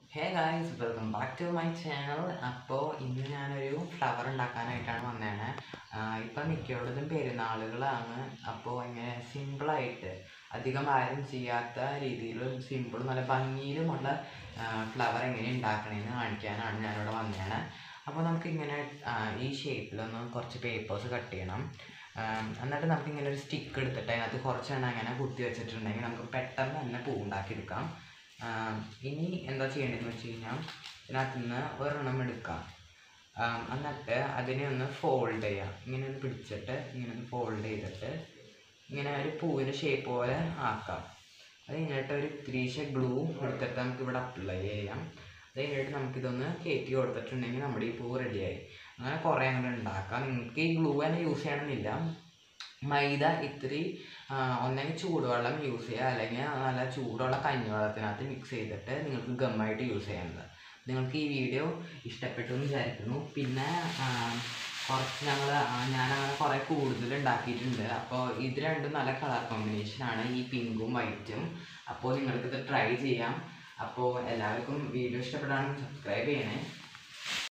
hey guys welcome back to my channel അപ്പോൾ ഇന്ന് ഞാനൊരു ഫ്ലവർ ഉണ്ടാക്കാനായിട്ടാണ് വന്നതാണ് ഇപ്പം മിക്കയുള്ളതും പെരുന്നാളുകളാണ് അപ്പോൾ ഇങ്ങനെ സിമ്പിളായിട്ട് അധികം ആരും ചെയ്യാത്ത രീതിയിലും സിമ്പിളും നല്ല ഭംഗിയിലുമുള്ള ഫ്ലവർ എങ്ങനെ ഉണ്ടാക്കണമെന്ന് കാണിക്കാനാണ് ഞാനിവിടെ വന്നതാണ് അപ്പോൾ നമുക്ക് ഇങ്ങനെ ഈ ഷേപ്പിലൊന്ന് കുറച്ച് പേപ്പേഴ്സ് കട്ട് ചെയ്യണം ആ, എന്നിട്ട് നമുക്ക് ഇങ്ങനെ ഒരു സ്റ്റിക്ക് എടുത്തിട്ട് അതിനകത്ത് കുറച്ചെണ്ണം അങ്ങനെ കുത്തി വെച്ചിട്ടുണ്ടെങ്കിൽ നമുക്ക് പെട്ടെന്ന് തന്നെ പൂ ഉണ്ടാക്കിയെടുക്കാം ആ, ഇനി എന്താ ചെയ്യേണ്ടതെന്ന് വെച്ച് കഴിഞ്ഞാൽ ഇതിനകത്ത് നിന്ന് ഒരെണ്ണം എടുക്കാം ആ, എന്നിട്ട് അതിനെ ഒന്ന് ഫോൾഡ് ചെയ്യാം ഇങ്ങനെ ഒന്ന് പിടിച്ചിട്ട് ഇങ്ങനെ ഒന്ന് ഫോൾഡ് ചെയ്തിട്ട് ഇങ്ങനെ ഒരു പൂവിൻ്റെ ഷേപ്പ് പോലെ ആക്കാം അത് കഴിഞ്ഞിട്ട് ഒരു ഗ്രീഷ ഗ്ലൂ എടുത്തിട്ട് നമുക്ക് ഇവിടെ അപ്ലൈ ചെയ്യാം അത് കഴിഞ്ഞിട്ട് നമുക്കിതൊന്ന് കയറ്റി കൊടുത്തിട്ടുണ്ടെങ്കിൽ നമ്മുടെ ഈ പൂ റെഡിയായി അങ്ങനെ കുറേ അങ്ങനെ ഉണ്ടാക്കാം നിങ്ങൾക്ക് ഈ ഗ്ലൂ തന്നെ യൂസ് ചെയ്യണമെന്നില്ല മൈദ ഇത്തിരി ആ, ഒന്നെങ്കിൽ ചൂടുവെള്ളം യൂസ് ചെയ്യുക അല്ലെങ്കിൽ നല്ല ചൂടുള്ള കഞ്ഞിവെള്ളത്തിനകത്ത് മിക്സ് ചെയ്തിട്ട് നിങ്ങൾക്ക് ഗമ്മായിട്ട് യൂസ് ചെയ്യുന്നത് നിങ്ങൾക്ക് ഈ വീഡിയോ ഇഷ്ടപ്പെട്ടു എന്ന് വിചാരിക്കുന്നു പിന്നെ ആ, കുറച്ച് ഞങ്ങൾ ഞാനങ്ങനെ കുറേ കൂടുതൽ ഉണ്ടാക്കിയിട്ടുണ്ട് അപ്പോൾ ഇത് രണ്ടും നല്ല കളർ കോമ്പിനേഷനാണ് ഈ പിങ്കും വൈറ്റും അപ്പോൾ നിങ്ങൾക്കിത് ട്രൈ ചെയ്യാം അപ്പോൾ എല്ലാവർക്കും വീഡിയോ ഇഷ്ടപ്പെടാണെങ്കിൽ സബ്സ്ക്രൈബ് ചെയ്യണേ